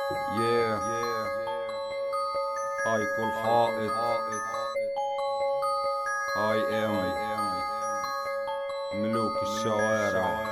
Yeah ايكو الحائط اي ام ملوك الشوارع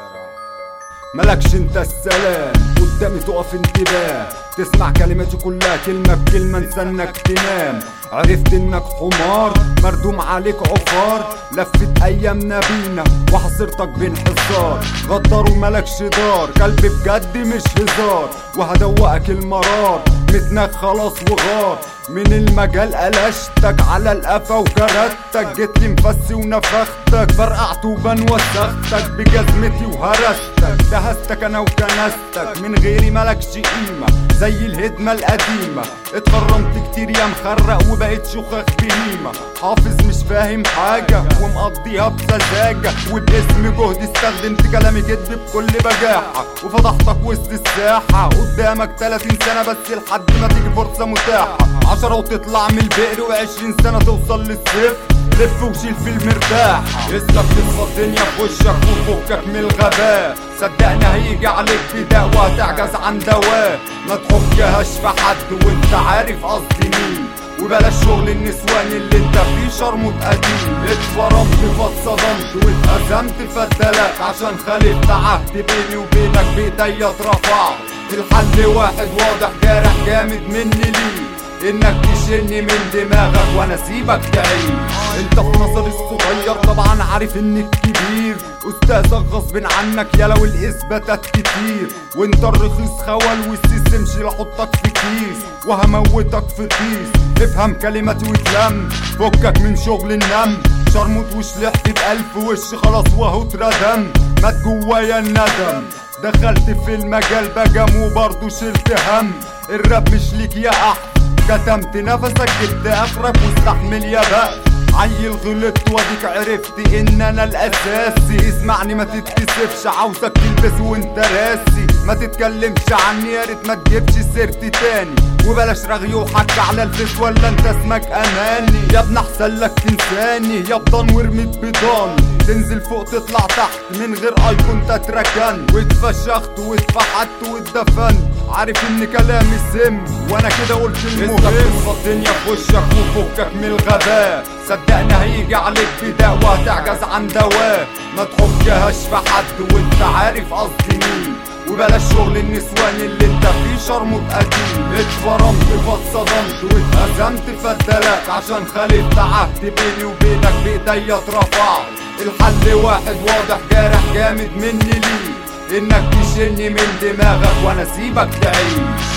ملكش انت السلام قدامي تقف انتباه تسمع كلماتي كلها كلمة بكلمة انسى انك تنام عرفت انك حمار مردوم عليك عفار لفت ايامنا بينا وحصرتك بين حصار غدار وملكش دار كلب بجد مش هزار وهدوقك المرار متنك خلاص وغار من المجال قلشتك على القفا وكرتك جيت لي مفسي ونفختك فرقعت وبان وسختك بجزمتي وهرستك دهستك انا وكنستك من غيري ملكش قيمة زي الهدمة القديمة اتخرمت كتير يا مخرق وبقيت شخخ بهيمة حافظ مش فاهم حاجة ومقضيها بسذاجة وباسم جهدي استخدمت كلامي كدب بكل بجاحة وفضحتك وسط الساحة قدامك 30 سنة بس لحد ما تيجي فرصة متاحة عشرة وتطلع من البئر وعشرين سنة توصل للصفر لف وشيل في المرتاح اسلك تصفى الدنيا في وشك وفكك من الغباء صدقني هيجي عليك بداء وهتعجز عن دواء ما تحكيهاش في حد وانت عارف قصدي مين وبلاش شغل النسوان اللي انت فيه شرموط قديم اتفرمت فاتصدمت واتهزمت فاتدلك عشان خالفت عهد بيني وبينك بايديا اترفعت الحل واحد واضح جارح جامد مني ليه انك تشيلني من دماغك وانا اسيبك تعيش انت في نظري الصغير طبعا عارف انك كبير استاذك غصب عنك يا لو الاثباتات كتير وانت الرخيص خول والسيس امشي لاحطك في كيس وهموتك في طيس افهم كلماتي واتلم فكك من شغل النم شرموط وشلحت بألف وش خلاص وهو اتردم مات جوايا الندم دخلت في المجال بجم وبرضه شلت هم الراب مش ليك يا احمد كتمت نفسك جبت اخرك واستحمل يا بقى عيل غلطت واديك عرفت ان انا الاساسي اسمعني ما تتكسفش عاوزك تلبس وانت راسي ما تتكلمش عني يا ريت ما تجيبش سيرتي تاني وبلاش رغي وحك على الفيس ولا انت اسمك اماني يا ابن احسن لك تنساني يا بضان ورميت بضاني تنزل فوق تطلع تحت من غير ايكون تتركن واتفشخت واتفحت واتدفنت عارف ان كلامي سم وانا كده قلت المهم الدنيا في وشك وفكك من الغباء صدقني هيجي عليك بداء وهتعجز عن دواء ما تحكيهاش في حد وانت عارف قصدي مين وبلاش شغل النسوان اللي انت فيه شرموط قديم اتفرمت فاتصدمت واتهزمت فاتدلك عشان خالفت عهد بيني وبينك بايديا اترفعت الحل واحد واضح جارح جامد مني ليه انك تشيلني من دماغك وانا اسيبك تعيش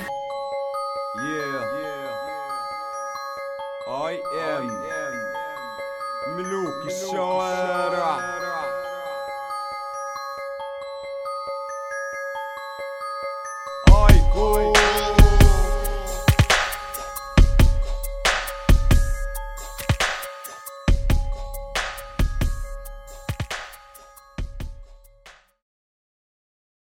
Yeah I am ملوك الشوارع ايكون